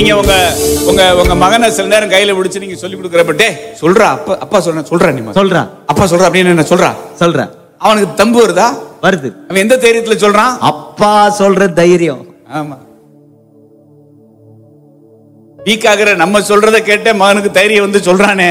நீங்க உங்க உங்க உங்க மகனை சில நேரம் கையில பிடிச்சு நீங்க சொல்லி கொடுக்குறப்ப டே சொல்றா அப்பா அப்பா சொல்றேன் சொல்றா நீ மகன். சொல்றான் அப்பா சொல்றா அப்படின்னு என்ன சொல்றா சொல்றேன் அவனுக்கு தம்பு வருதா வருது அவன் எந்த தைரியத்துல சொல்றான் அப்பா சொல்ற தைரியம் ஆமா வீக் ஆகுற நம்ம சொல்றத கேட்ட மகனுக்கு தைரியம் வந்து சொல்றானே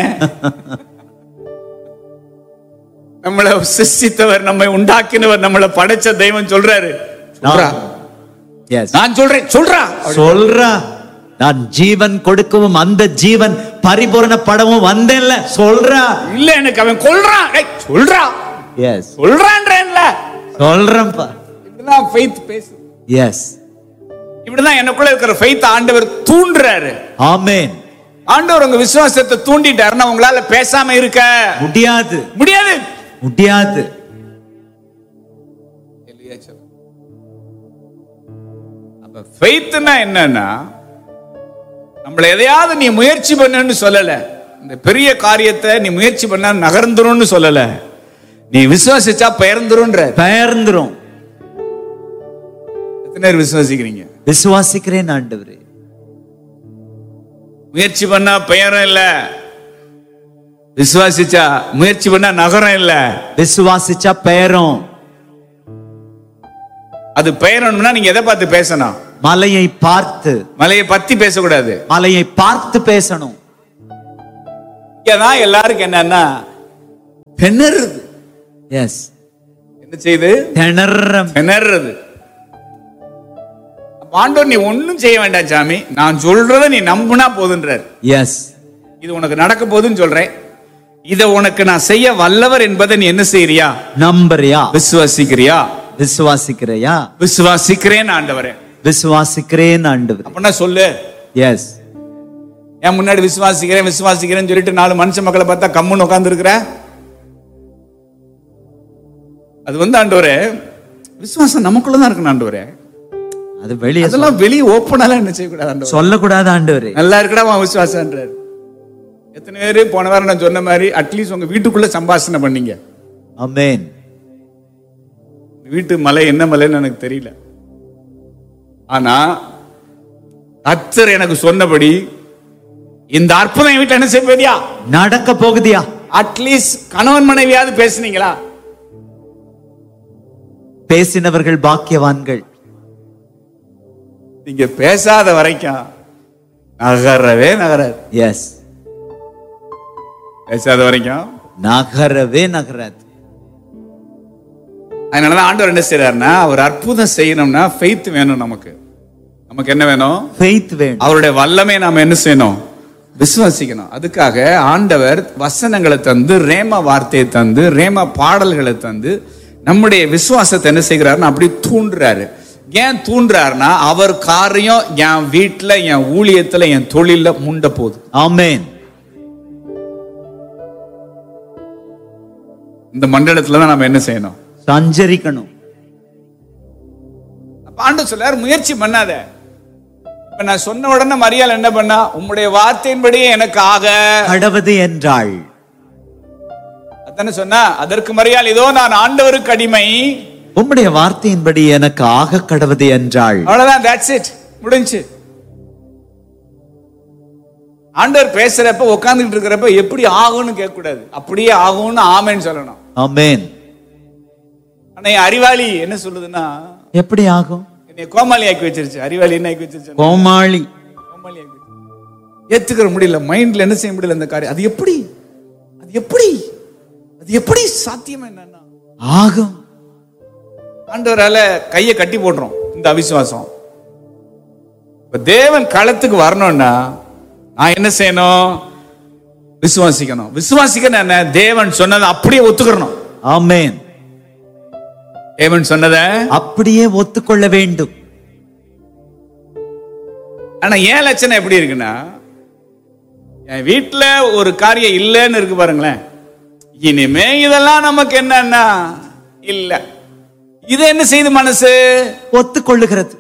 நம்மளை சிருஷ்டித்தவர் நம்மை உண்டாக்கினவர் நம்மளை படைச்ச தெய்வம் சொல்றாரு சொல்றா எஸ் நான் சொல்றேன் சொல்றா சொல்றா நான் ஜீவன் கொடுக்கவும் அந்த ஜீவன் பரிபூரணப்படவும் வந்தேன்ல சொல்றா இல்ல எனக்கு அவன் கொல்றான் ஏய், சொல்றா எஸ் சொல்றான்றேன்ல சொல்றேன்ப்பா இப்படிதான் ஃபெய்த் பேசு எஸ் இப்படிதான் எனக்குள்ள இருக்கிற ஃபெய்த் ஆண்டவர் தூண்டுறாரு ஆமென் ஆண்டவர் உங்க விசுவாசத்தை தூண்டிட்டாருன்னா உங்களால பேசாம இருக்க முடியாது முடியாது முடியாது அப்ப ஃபெய்த்னா என்னன்னா நம்மள எதையாவது நீ முயற்சி பண்ணுன்னு சொல்லல இந்த பெரிய காரியத்தை நீ முயற்சி பண்ணா நகர்ந்துரும்னு சொல்லல நீ விசுவாசிச்சா பெயர்ந்துரும்ன்ற பெயர்ந்துரும் எத்தனை பேர் விசுவாசிக்கிறீங்க விசுவாசிக்கிறேன் ஆண்டவரே முயற்சி பண்ணா பெயரும் இல்ல விசுவாசிச்சா முயற்சி பண்ணா நகரம் இல்ல விசுவாசிச்சா பெயரும் அது பெயரணும்னா நீங்க எதை பார்த்து பேசணும் மலையை பார்த்து மலையை பத்தி பேசக்கூடாது மலையை பார்த்து பேசணும் இங்கதான் எல்லாருக்கும் என்னன்னா திணறுது எஸ் என்ன செய்யுது திணறம் திணறுறது அப்ப ஆண்டவர் நீ ஒண்ணும் செய்ய வேண்டாம் சாமி நான் சொல்றத நீ நம்புனா போதுன்றார் எஸ் இது உனக்கு நடக்க போகுதுன்னு சொல்றேன் இதை உனக்கு நான் செய்ய வல்லவர் என்பதை நீ என்ன செய்யறியா நம்புறியா விசுவாசிக்கிறியா விசுவாசிக்கிறையா விசுவாசிக்கிறேன் ஆண்டவரே விசுவாசிக்கிறேன் ஆண்டவர் அப்படின்னா சொல்லு எஸ் என் முன்னாடி விசுவாசிக்கிறேன் விசுவாசிக்கிறேன்னு சொல்லிட்டு நாலு மனுஷ மக்களை பார்த்தா கம்முன்னு உட்கார்ந்து இருக்கிற அது வந்து ஆண்டவரே விசுவாசம் நமக்குள்ளதான் இருக்கணும் ஆண்டவரே அது வெளியே அதெல்லாம் வெளியே ஓப்பனாலாம் என்ன செய்யக்கூடாது ஆண்டவரே சொல்லக்கூடாது ஆண்டவரே நல்லா இருக்கடா அவன் விசுவாசன்றாரு எத்தனை பேர் போன வாரம் நான் சொன்ன மாதிரி அட்லீஸ்ட் உங்க வீட்டுக்குள்ள சம்பாஷணை பண்ணீங்க அமேன் வீட்டு மலை என்ன மலைன்னு எனக்கு தெரியல ஆனா கர்த்தர் எனக்கு சொன்னபடி இந்த அற்புதம் என் வீட்டுல என்ன செய்ய போதியா நடக்க போகுதியா அட்லீஸ்ட் கணவன் மனைவியாவது பேசுனீங்களா பேசினவர்கள் பாக்கியவான்கள் நீங்க பேசாத வரைக்கும் நகரவே நகராது எஸ் பேசாத வரைக்கும் நகரவே நகராது அதனாலதான் ஆண்டவர் என்ன செய்யறாருன்னா அவர் அற்புதம் செய்யணும்னா ஃபெய்த் வேணும் நமக்கு நமக்கு என்ன வேணும் ஃபெய்த் வேணும் அவருடைய வல்லமை நாம என்ன செய்யணும் விசுவாசிக்கணும் அதுக்காக ஆண்டவர் வசனங்களை தந்து ரேம வார்த்தையை தந்து ரேம பாடல்களை தந்து நம்முடைய விசுவாசத்தை என்ன செய்கிறாருன்னா அப்படி தூண்டுறாரு ஏன் தூண்டுறாருன்னா அவர் காரியம் என் வீட்டுல என் ஊழியத்துல என் தொழில முண்ட போகுது ஆமென் இந்த மண்டலத்துல தான் நம்ம என்ன செய்யணும் சஞ்சரிக்கணும் அப்ப ஆண்டு சொல்லார் முயற்சி பண்ணாத இப்ப நான் சொன்ன உடனே மரியாள் என்ன பண்ணா உம்முடைய வார்த்தையின்படியே எனக்கு ஆக கடவது என்றாள் அதானே சொன்னா அதற்கு மரியாள் இதோ நான் ஆண்டவருக்கு அடிமை உம்முடைய வார்த்தையின்படி எனக்கு ஆக கடவது என்றாள் அவ்வளவுதான் that's it முடிஞ்சு ஆண்டவர் பேசுறப்ப உட்கார்ந்துட்டு இருக்கிறப்ப எப்படி ஆகும்னு கேட்க கூடாது அப்படியே ஆகும்னு ஆமைன்னு சொல்லணும் ஆமென் ஆனா என் அறிவாளி என்ன சொல்லுதுன்னா எப்படி ஆகும் என்னை கோமாளி ஆக்கி வச்சிருச்சு அறிவாளி என்ன ஆக்கி வச்சிருச்சு கோமாளி கோமாளி ஆக்கி வச்சிருச்சு. ஏத்துக்கிற முடியல மைண்ட்ல என்ன செய்ய முடியல அந்த காரியம் அது எப்படி அது எப்படி அது எப்படி சாத்தியம் என்னன்னா ஆகும் ஆண்டவரால கையை கட்டி போடுறோம் இந்த அவிசுவாசம் இப்ப தேவன் களத்துக்கு வரணும்னா நான் என்ன செய்யணும் விசுவாசிக்கணும் விசுவாசிக்கணும் என்ன தேவன் சொன்னதை அப்படியே ஒத்துக்கிறணும் ஆமென் தேவன் சொன்னதை அப்படியே ஒத்துக்கொள்ள வேண்டும் ஆனா ஏன் லட்சணம் எப்படி இருக்குன்னா என் வீட்டுல ஒரு காரியம் இல்லைன்னு இருக்கு பாருங்களேன் இனிமே இதெல்லாம் நமக்கு என்னன்னா இல்ல இது என்ன செய்யுது மனசு ஒத்துக்கொள்ளுகிறது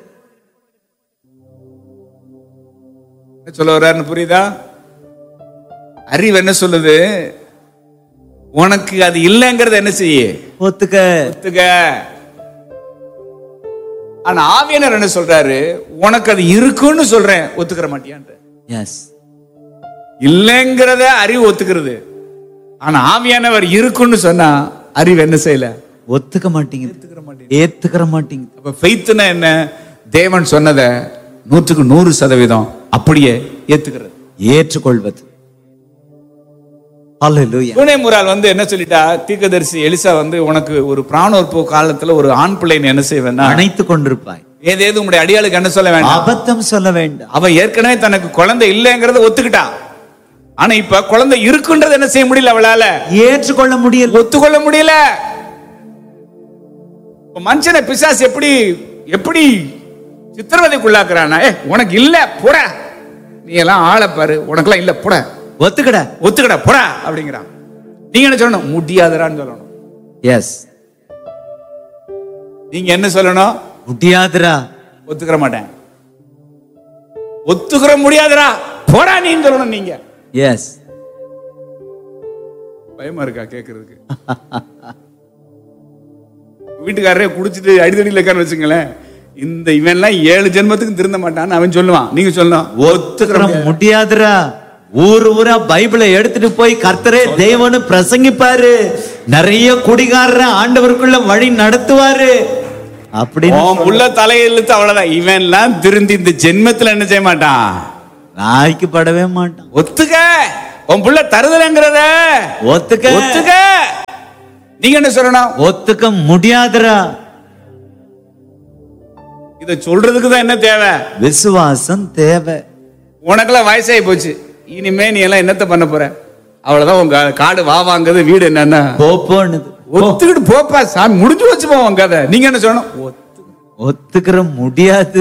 என்ன சொல்ல வர்றாருன்னு புரியுதா அறிவு என்ன சொல்லுது உனக்கு அது இல்லைங்கிறத என்ன செய்ய ஒத்துக்க ஒத்துக்க ஆனா ஆவியானவர் என்ன சொல்றாரு உனக்கு அது இருக்குன்னு சொல்றேன் ஒத்துக்கிற மாட்டியான்ற எஸ் இல்லைங்கிறத அறிவு ஒத்துக்கிறது ஆனா ஆவியானவர் இருக்குன்னு சொன்னா அறிவு என்ன செய்யல ஒத்துக்க மாட்டீங்க ஏத்துக்கிற மாட்டீங்க அப்ப ஃபெய்த்னா என்ன தேவன் சொன்னதை நூற்றுக்கு நூறு சதவீதம் அப்படியே ஏத்துக்கிறது ஏற்றுக்கொள்வது அல்லேலூயா பூனே முறால் வந்து என்ன சொல்லிட்டா தீர்க்கதரிசி எலிசா வந்து உனக்கு ஒரு பிராணோற்பு காலத்துல ஒரு ஆண் பிள்ளைன்னு என்ன செய்வேன்னா அணைத்து கொண்டிருப்பாய் ஏதேது உங்களுடைய அடியாளுக்கு என்ன சொல்ல வேண்டாம் அபத்தம் சொல்ல வேண்டாம் அவ ஏற்கனவே தனக்கு குழந்தை இல்லைங்கிறத ஒத்துக்கிட்டா ஆனா இப்ப குழந்தை இருக்குன்றது என்ன செய்ய முடியல அவளால ஏற்றுக்கொள்ள முடியல ஒத்துக்கொள்ள முடியல இப்ப மனுஷனை பிசாசு எப்படி எப்படி சித்திரவதைக்குள்ளாக்குறானா ஏ உனக்கு இல்ல போட நீ எல்லாம் ஆளை பாரு உனக்கெல்லாம் இல்ல போட ஒத்துக்கட ஒத்துக்கடா போடா அப்படிங்கிறான் நீங்க என்ன சொல்லணும் முடியாதரான்னு சொல்லணும் எஸ் நீங்க என்ன சொல்லணும் முடியாதுடா ஒத்துக்கிற மாட்டேன் ஒத்துக்கிற முடியாதுடா போடா நீன்னு சொல்லணும் நீங்க எஸ் பயமா இருக்கா கேக்குறதுக்கு வீட்டுக்காரரே குடிச்சிட்டு அடிதடியில் இருக்கான்னு வச்சுங்களேன் இந்த இவன்லாம் ஏழு ஜென்மத்துக்கு திருந்த மாட்டான்னு அவன் சொல்லுவான் நீங்க சொல்லணும் ஒத்துக்கிற ஒத்துக்கிற முடியாதுடா ஊர் ஊரா பைபிளை எடுத்துட்டு போய் கர்த்தரே தேவனு பிரசங்கிப்பாரு நிறைய குடிகாரர ஆண்டவருக்குள்ள வழி நடத்துவாரு அப்படின்னு உன் புள்ள தலையெழுத்து அவ்வளவுதான் இவன்லாம் திருந்தி இந்த ஜென்மத்துல என்ன செய்ய மாட்டான் நாய்க்கு படவே மாட்டான் ஒத்துக்க உன் புள்ள தருதலைங்கிறத ஒத்துக்க ஒத்துக்க நீங்க என்ன சொல்லணும் ஒத்துக்க முடியாதுடா இத சொல்றதுக்கு தான் என்ன தேவை விசுவாசம் தேவை உனக்கெல்லாம் வயசாகி போச்சு இனிமே நீ எல்லாம் என்னத்த பண்ண போற அவ்வளவுதான் உங்க காடு வா வாங்குறது வீடு என்னன்னா போப்போன்னுது ஒத்துக்கிட்டு போப்பா சாமி முடிஞ்சு வச்சு போவோம் கதை நீங்க என்ன சொல்லணும் ஒத்து- ஒத்துக்கிற முடியாது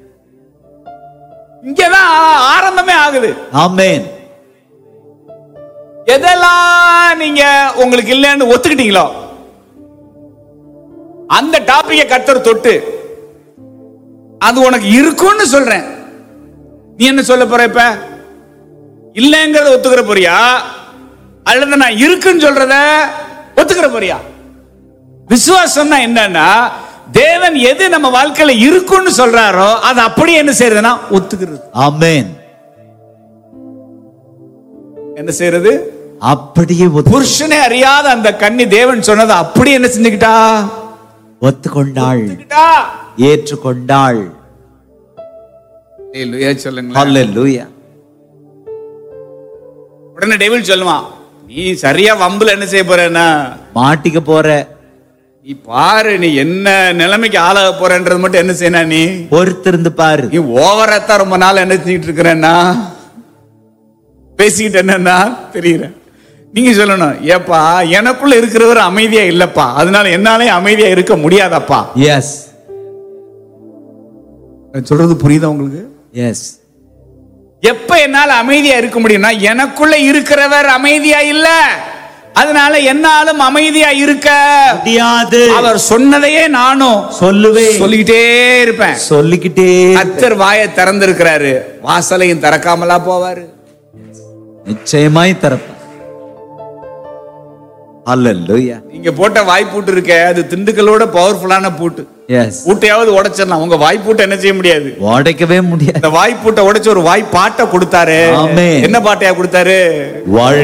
இங்கதான் ஆரம்பமே ஆகுது ஆமென் எதெல்லாம் நீங்க உங்களுக்கு இல்லைன்னு ஒத்துக்கிட்டீங்களோ அந்த டாபிக்கை கத்தர் தொட்டு அது உனக்கு இருக்குன்னு சொல்றேன் நீ என்ன சொல்ல போற இப்ப இல்லைங்கிறத ஒத்துக்கிற போறியா அல்லது நான் இருக்குன்னு சொல்றத ஒத்துக்கிற போறியா விசுவாசம்னா என்னன்னா தேவன் எது நம்ம வாழ்க்கையில இருக்குன்னு சொல்றாரோ அது அப்படியே என்ன செய்யறதுன்னா ஒத்துக்கிறது ஆமென் என்ன செய்யறது அப்படியே ஒத்து- புருஷனே அறியாத அந்த கன்னி தேவன் சொன்னதை அப்படியே என்ன செஞ்சுக்கிட்டா ஒத்துக்கொண்டாள் செஞ்சுக்கிட்டா ஏற்றுக்கொண்டாள் அல்லேலூயா சொல்லுங்களேன் ஹalleluya உடனே டெவில் சொல்லுவான் நீ சரியா வம்புல என்ன செய்ய போறேன்னா மாட்டிக்க போற நீ பாரு நீ என்ன நிலைமைக்கு ஆளாக போறன்றது மட்டும் என்ன செய்யணும் நீ பொறுத்திருந்து பாரு நீ ஓவரத்தான் ரொம்ப நாள் என்ன செஞ்சுட்டு இருக்கிறேன்னா பேசிக்கிட்டு என்னன்னா தெரியல நீங்க சொல்லணும் ஏப்பா எனக்குள்ள இருக்கிறவர் அமைதியா இல்லப்பா அதனால என்னாலே அமைதியா இருக்க முடியாதப்பா எஸ் நான் சொல்றது புரியுதா உங்களுக்கு எஸ் எப்ப என்னால அமைதியா இருக்க முடியும்னா எனக்குள்ள இருக்கிறவர் அமைதியா இல்ல அதனால என்னாலும் அமைதியா இருக்க முடியாது அவர் சொன்னதையே நானும் சொல்லுவேன் சொல்லிக்கிட்டே இருப்பேன் சொல்லிக்கிட்டே கத்தர் வாயை திறந்திருக்கிறாரு வாசலையும் திறக்காமலா போவாரு நிச்சயமாய் திறப்ப ஹalleluya நீங்க போட்ட வாய்ப்பூட்டு இருக்க அது திண்டுக்கலோட பவர்ஃபுல்லான பூட்டு எஸ் பூட்டையாவது உடைச்சிடலாம் உங்க வாய்ப்பூட்டை என்ன செய்ய முடியாது உடைக்கவே முடியாது இந்த வாய்ப்பூட்டை உடைச்சு ஒரு வாய்ப்பாட்டை கொடுத்தாரு ஆமென். என்ன பாட்டையா கொடுத்தாரு வாழ்